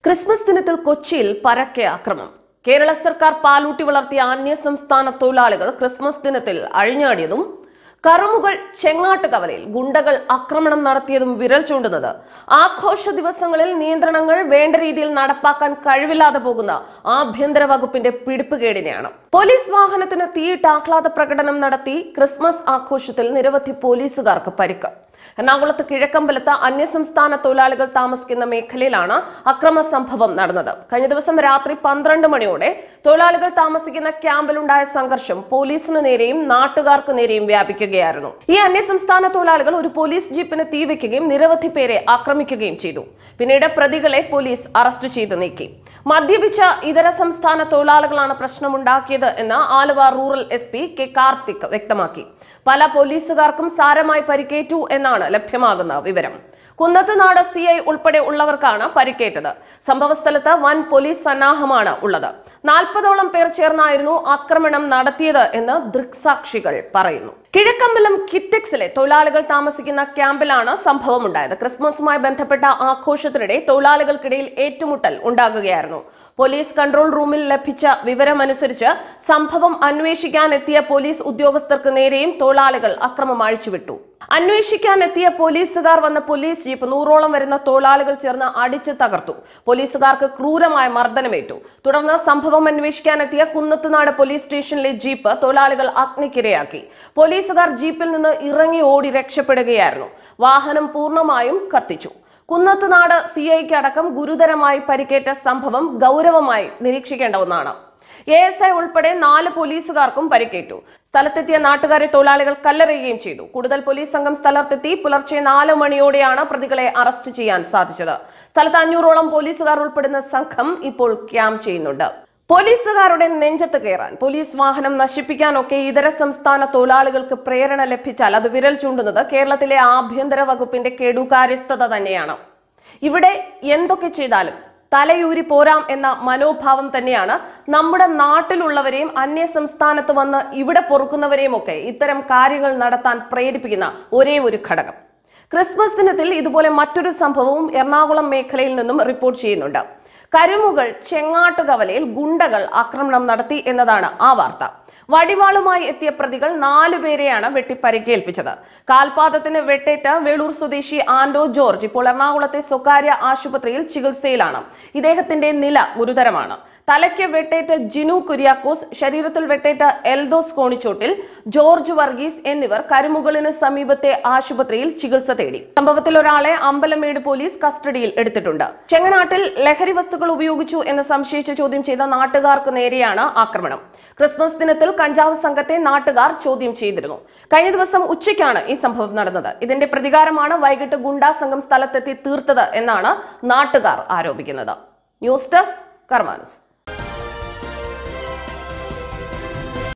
Christmas ദിനത്തിൽ കൊച്ചിയിൽ പരക്കെ ആക്രമണം കേരള സർക്കാർ പാലൂട്ടി വളർത്തിയ അന്യസംസ്ഥാന തൊഴിലാളികൾ ക്രിസ്മസ് ദിനത്തിൽ അഴിഞ്ഞാടിയതും കറുമുകൾ ചെങ്ങാട്ടുകവലയിൽ ഗുണ്ടകൾ ആക്രമണം നടത്തിയതും വിരൽ ചൂണ്ടുന്നത് ആഘോഷ ദിവസങ്ങളിൽ നിയന്ത്രണങ്ങൾ വേണ്ട രീതിയിൽ നടപ്പാക്കാൻ കഴിവില്ലാതെ പോകുന്ന ആഭ്യന്തര വകുപ്പിന്റെ പിടിപ്പുകേടിനെയാണ് പോലീസ് വാഹനത്തിന് തീയിട്ട് ആഹ്ലാദ പ്രകടനം നടത്തി ക്രിസ്മസ് ആഘോഷത്തിൽ നിരവധി പോലീസുകാർക്ക് പരിക്ക് എറണാകുളത്ത് കിഴക്കമ്പലത്ത് അന്യസംസ്ഥാന തൊഴിലാളികൾ താമസിക്കുന്ന മേഖലയിലാണ് അക്രമ സംഭവം നടന്നത് കഴിഞ്ഞ ദിവസം രാത്രി പന്ത്രണ്ട് മണിയോടെ തൊഴിലാളികൾ താമസിക്കുന്ന ക്യാമ്പിലുണ്ടായ സംഘർഷം പോലീസിനു നേരെയും നാട്ടുകാർക്ക് നേരെയും വ്യാപിക്കുകയായിരുന്നു ഈ അന്യസംസ്ഥാന തൊഴിലാളികൾ ഒരു പോലീസ് ജീപ്പിന് തീവെക്കുകയും നിരവധി പേരെ ആക്രമിക്കുകയും ചെയ്തു പിന്നീട് പ്രതികളെ പോലീസ് അറസ്റ്റ് ചെയ്ത് നീക്കി മദ്യപിച്ച ഇതര സംസ്ഥാന തൊഴിലാളികളാണ് പ്രശ്നമുണ്ടാക്കിയത് എന്ന് Aluva rural S P K Karthik വ്യക്തമാക്കി പല പോലീസുകാർക്കും സാരമായി പരിക്കേറ്റു എന്നാണ് ലഭ്യമാകുന്ന വിവരം കുന്നത്തുനാട് സി ഐ ഉൾപ്പെടെ ഉള്ളവർക്കാണ് പരിക്കേറ്റത് സംഭവസ്ഥലത്ത് വൻ പോലീസ് സന്നാഹമാണ് ഉള്ളത് നാൽപ്പതോളം പേർ ചേർന്നായിരുന്നു ആക്രമണം നടത്തിയത് എന്ന് ദൃക്സാക്ഷികൾ പറയുന്നു കിഴക്കമ്പലം കിറ്റക്സിലെ തൊഴിലാളികൾ താമസിക്കുന്ന ക്യാമ്പിലാണ് സംഭവം ഉണ്ടായത് ക്രിസ്മസുമായി ബന്ധപ്പെട്ട ആഘോഷത്തിനിടെ തൊഴിലാളികൾക്കിടയിൽ ഏറ്റുമുട്ടൽ ഉണ്ടാകുകയായിരുന്നു പോലീസ് കൺട്രോൾ റൂമിൽ ലഭിച്ച വിവരമനുസരിച്ച് സംഭവം അന്വേഷിക്കാൻ എത്തിയ പോലീസ് ഉദ്യോഗസ്ഥർക്ക് നേരെയും തൊഴിലാളികൾ അക്രമം അഴിച്ചുവിട്ടു അന്വേഷിക്കാൻ എത്തിയ പോലീസുകാർ വന്ന പോലീസ് ജീപ്പ് നൂറോളം വരുന്ന തൊഴിലാളികൾ ചേർന്ന് അടിച്ച് തകർത്തു പോലീസുകാർക്ക് ക്രൂരമായ മർദ്ദനമേറ്റു തുടർന്ന് സംഭവം അന്വേഷിക്കാൻ എത്തിയ കുന്നത്തുനാട് പോലീസ് സ്റ്റേഷനിലെ ജീപ്പ് തൊഴിലാളികൾ അഗ്നിക്കിരയാക്കി പോലീസുകാർ ജീപ്പിൽ നിന്ന് ഇറങ്ങി ഓടി രക്ഷപ്പെടുകയായിരുന്നു വാഹനം പൂർണ്ണമായും കത്തിച്ചു കുന്നത്തുനാട് സി ഐക്ക് അടക്കം ഗുരുതരമായി പരിക്കേറ്റ സംഭവം ഗൗരവമായി നിരീക്ഷിക്കേണ്ട ഒന്നാണ് എ എസ് ഐ ഉൾപ്പെടെ നാല് പോലീസുകാർക്കും പരിക്കേറ്റു സ്ഥലത്തെത്തിയ നാട്ടുകാരെ തൊഴിലാളികൾ കല്ലെറിയുകയും ചെയ്തു കൂടുതൽ പോലീസ് സംഘം സ്ഥലത്തെത്തി പുലർച്ചെ നാല് മണിയോടെയാണ് പ്രതികളെ അറസ്റ്റ് ചെയ്യാൻ സാധിച്ചത് സ്ഥലത്ത് അഞ്ഞൂറോളം പോലീസുകാർ ഉൾപ്പെടുന്ന സംഘം ഇപ്പോൾ ക്യാമ്പ് ചെയ്യുന്നുണ്ട് പോലീസുകാരുടെ നെഞ്ചത്ത് കയറാൻ പോലീസ് വാഹനം നശിപ്പിക്കാനൊക്കെ ഇതര സംസ്ഥാന തൊഴിലാളികൾക്ക് പ്രേരണ ലഭിച്ചാൽ അത് വിരൽ ചൂണ്ടുന്നത് കേരളത്തിലെ ആഭ്യന്തര വകുപ്പിന്റെ കെടുകാര്യസ്ഥത തന്നെയാണ് ഇവിടെ എന്തൊക്കെ ചെയ്താലും തലയൂരി പോരാം എന്ന മനോഭാവം തന്നെയാണ് നമ്മുടെ നാട്ടിലുള്ളവരെയും അന്യ സംസ്ഥാനത്ത് വന്ന് ഇവിടെ പൊറുക്കുന്നവരെയും ഒക്കെ ഇത്തരം കാര്യങ്ങൾ നടത്താൻ പ്രേരിപ്പിക്കുന്ന ഒരേ ഒരു ഘടകം ക്രിസ്മസ് ദിനത്തിൽ ഇതുപോലെ മറ്റൊരു സംഭവവും എറണാകുളം മേഖലയിൽ നിന്നും റിപ്പോർട്ട് ചെയ്യുന്നുണ്ട് കരുമുകൾ ചെങ്ങാട്ടുകവലയിൽ ഗുണ്ടകൾ ആക്രമണം നടത്തി എന്നതാണ് ആ വാർത്ത വടിവാളുമായി എത്തിയ പ്രതികൾ നാലുപേരെയാണ് വെട്ടി പരിക്കേൽപ്പിച്ചത് കാൽപാദത്തിന് വെട്ടേറ്റ വേളൂർ സ്വദേശി ആൻഡോ ജോർജ് ഇപ്പോൾ എറണാകുളത്തെ സ്വകാര്യ ആശുപത്രിയിൽ ചികിത്സയിലാണ് ഇദ്ദേഹത്തിന്റെ നില ഗുരുതരമാണ് തലയ്ക്ക് വെട്ടേറ്റ ജിനു കുര്യാക്കോസ് ശരീരത്തിൽ വെട്ടേറ്റ എൽദോസ് കോണിച്ചോട്ടിൽ ജോർജ് വർഗീസ് എന്നിവർ കരുമുകളിന് സമീപത്തെ ആശുപത്രിയിൽ ചികിത്സ തേടി സംഭവത്തിൽ ഒരാളെ അമ്പലമേട് പോലീസ് കസ്റ്റഡിയിൽ എടുത്തിട്ടുണ്ട് ചെങ്ങനാട്ടിൽ ലഹരി വസ്തുക്കൾ ഉപയോഗിച്ചു എന്ന് സംശയിച്ച് ചോദ്യം ചെയ്ത നാട്ടുകാർക്ക് നേരെയാണ് ആക്രമണം ക്രിസ്മസ് ദിനത്തിൽ കഞ്ചാവ് സംഘത്തെ നാട്ടുകാർ ചോദ്യം ചെയ്തിരുന്നു കഴിഞ്ഞ ദിവസം ഉച്ചയ്ക്കാണ് ഈ സംഭവം നടന്നത് ഇതിന്റെ പ്രതികാരമാണ് വൈകിട്ട് ഗുണ്ടാ സംഘം സ്ഥലത്തെത്തി തീർത്തത് എന്നാണ് നാട്ടുകാർ ആരോപിക്കുന്നത് ന്യൂസ് ഡെസ്ക് കർമാനുസ്